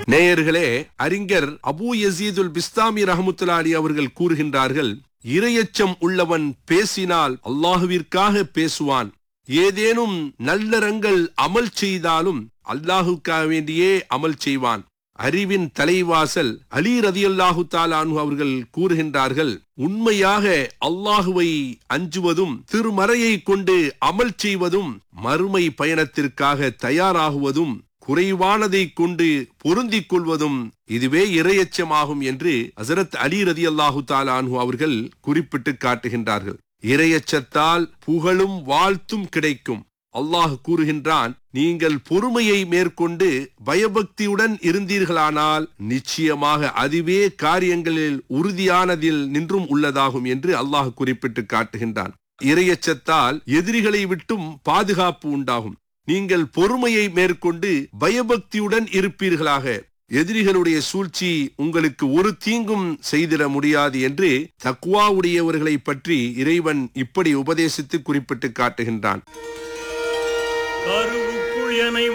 நேயர்களே அறிஞர் அபூ யசீதுல் பிஸ்தாமி ரஹமுத்துல்லாலி அவர்கள் கூறுகின்றார்கள் இரையச்சம் உள்ளவன் பேசினால் அல்லாஹுவிற்காக பேசுவான் ஏதேனும் நல்லறங்கள் அமல் செய்தாலும் அல்லாஹுக்காக வேண்டியே அமல் செய்வான் அறிவின் தலைவாசல் அலி ரதியல்லாஹு தாலானு அவர்கள் கூறுகின்றார்கள் உண்மையாக அல்லாஹுவை அஞ்சுவதும் திருமறையை கொண்டு அமல் செய்வதும் மறுமை பயணத்திற்காக தயாராகுவதும் குறைவானதை கொண்டு பொருந்திக் கொள்வதும் இதுவே இரையச்சமாகும் என்று ஹசரத் அலி ரதி அல்லாஹு தாலானு அவர்கள் குறிப்பிட்டு காட்டுகின்றார்கள் இரையச்சத்தால் புகழும் வாழ்த்தும் கிடைக்கும் அல்லாஹ் கூறுகின்றான் நீங்கள் பொறுமையை மேற்கொண்டு பயபக்தியுடன் இருந்தீர்களானால் நிச்சயமாக அதுவே காரியங்களில் உறுதியானதில் நின்றும் உள்ளதாகும் என்று அல்லாஹ் குறிப்பிட்டு காட்டுகின்றான் இரையச்சத்தால் எதிரிகளை விட்டும் பாதுகாப்பு உண்டாகும் நீங்கள் பொறுமையை மேற்கொண்டு பயபக்தியுடன் இருப்பீர்களாக எதிரிகளுடைய சூழ்ச்சி உங்களுக்கு ஒரு தீங்கும் செய்திட முடியாது என்று தக்குவாவுடையவர்களை பற்றி இறைவன் இப்படி உபதேசித்து குறிப்பிட்டு காட்டுகின்றான் கருவுக்குள் என்னை